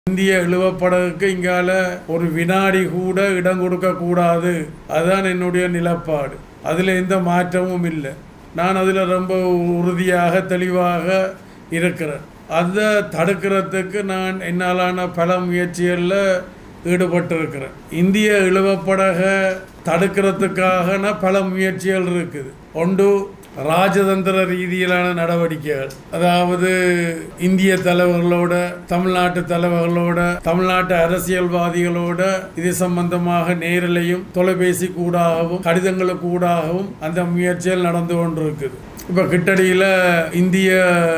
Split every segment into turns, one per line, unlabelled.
இந்திய இழுவப்படகுக்கு இங்கால ஒரு வினாடி கூட இடம் கொடுக்க கூடாது அதுதான் என்னுடைய நிலப்பாடு அதில் எந்த மாற்றமும் இல்லை நான் அதில் ரொம்ப உறுதியாக தெளிவாக இருக்கிறேன் அதை தடுக்கிறதுக்கு நான் என்னாலான பல முயற்சிகளில் ஈடுபட்டிருக்கிறேன் இந்திய இழுவப்படகை தடுக்கிறதுக்காக பல முயற்சிகள் இருக்குது ஒன்று ராஜதந்திர ரீதியிலான நடவடிக்கைகள் அதாவது இந்திய தலைவர்களோட தமிழ்நாட்டு தலைவர்களோட தமிழ்நாட்டு அரசியல்வாதிகளோட இது சம்பந்தமாக நேரிலையும் தொலைபேசி கூடாகவும் கடிதங்களுக்கு கூடாகவும் அந்த முயற்சிகள் நடந்து கொண்டிருக்குது இப்போ கிட்டடியில் இந்திய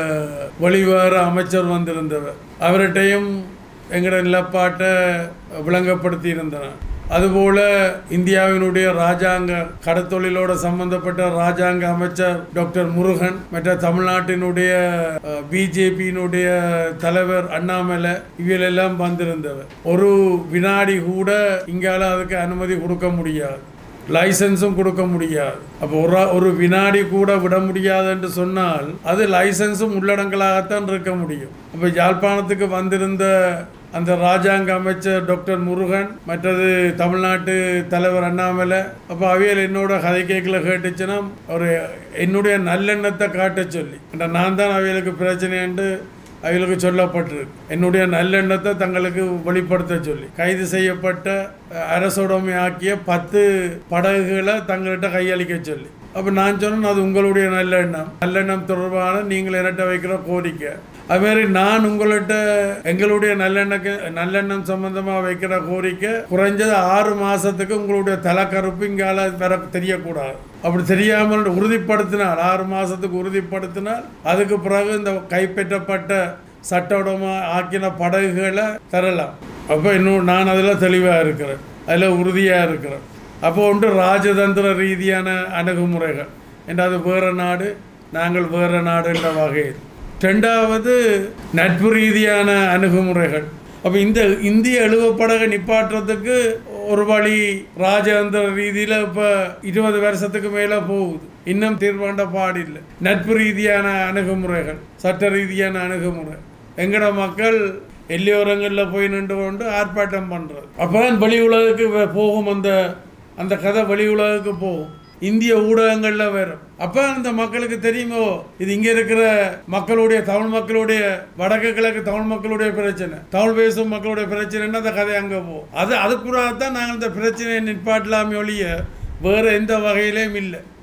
வெளிவார அமைச்சர் வந்திருந்தவர் அவர்கிட்டையும் எங்களோட நிலப்பாட்டை விளங்கப்படுத்தி இருந்தனர் அதுபோல இந்தியாவினுடைய ராஜாங்க கடத்தொழிலோட சம்பந்தப்பட்ட ராஜாங்க அமைச்சர் டாக்டர் முருகன் மற்ற தமிழ்நாட்டினுடைய பிஜேபியினுடைய தலைவர் அண்ணாமலை இவையெல்லாம் வந்திருந்தவர் ஒரு வினாடி கூட இங்கால அதுக்கு அனுமதி கொடுக்க முடியாது லைசன்ஸும் கொடுக்க முடியாது அப்போ ஒரு ஒரு வினாடி கூட விட முடியாது என்று சொன்னால் அது லைசன்ஸும் உள்ளடங்களாகத்தான் இருக்க முடியும் அப்போ யாழ்ப்பாணத்துக்கு வந்திருந்த அந்த ராஜாங்க அமைச்சர் டாக்டர் முருகன் மற்றது தமிழ்நாட்டு தலைவர் அண்ணாமலை அப்போ அவியல் என்னோட கதை கேட்கல கேட்டுச்சுன்னா ஒரு என்னுடைய நல்லெண்ணத்தை காட்ட சொல்லி நான் தான் அவியலுக்கு பிரச்சனைன்ட்டு அவர்களுக்கு சொல்லப்பட்டிருக்கு என்னுடைய நல்லெண்ணத்தை தங்களுக்கு வெளிப்படுத்த சொல்லி கைது செய்யப்பட்ட அரசுடைமை ஆக்கிய பத்து படகுகளை தங்கள்கிட்ட கையளிக்க சொல்லி அப்போ நான் சொன்னேன் அது உங்களுடைய நல்லெண்ணம் நல்லெண்ணம் தொடர்பான நீங்கள் என்கிட்ட வைக்கிற கோரிக்கை அதுமாரி நான் உங்கள்கிட்ட எங்களுடைய நல்லெண்ணக்கு நல்லெண்ணம் சம்பந்தமாக வைக்கிற கோரிக்கை குறைஞ்சது ஆறு மாதத்துக்கு உங்களுடைய தலைக்கருப்பு இங்கால வர தெரியக்கூடாது அப்படி தெரியாமல் உறுதிப்படுத்தினால் ஆறு மாதத்துக்கு உறுதிப்படுத்தினால் அதுக்கு பிறகு இந்த கைப்பற்றப்பட்ட சட்டோடமாக ஆக்கின படகுகளை தரலாம் அப்போ இன்னும் நான் அதில் தெளிவாக இருக்கிறேன் அதில் உறுதியாக இருக்கிறேன் அப்போ ஒன்று ராஜதந்திர ரீதியான அணுகுமுறைகள் என்றது வேறு நாடு நாங்கள் வேறு நாடு என்ற வகையில் ரெண்டாவது நட்பு ரீதியான அணுகுமுறைகள் அப்போ இந்த இந்திய எழுவப்படகை நிப்பாட்டுறதுக்கு ஒரு வழி ராஜதந்திர ரீதியில் இப்போ இருபது வருஷத்துக்கு மேலே போகுது இன்னும் தீர்மாண்ட பாடில்லை நட்பு ரீதியான அணுகுமுறைகள் சட்ட ரீதியான அணுகுமுறை எங்கட மக்கள் எல்லையோரங்களில் போய் நின்று கொண்டு ஆர்ப்பாட்டம் பண்ணுறது அப்போ தான் வெளி உலகுக்கு போகும் அந்த அந்த கதை வெளி உலகுக்கு போகும் இந்திய ஊடகங்களில் வரும் அப்போ அந்த மக்களுக்கு தெரியுமோ இது இங்கே இருக்கிற மக்களுடைய தமிழ் மக்களுடைய வடக்கு கிழக்கு தமிழ் மக்களுடைய பிரச்சனை தமிழ் பேசும் மக்களுடைய பிரச்சனைன்னா அந்த கதை அங்கே போகும் அது அதுக்குறாக தான் நாங்கள் இந்த பிரச்சனையை நிற்பாட்டலாமே ஒழிய வேறு எந்த வகையிலையும் இல்லை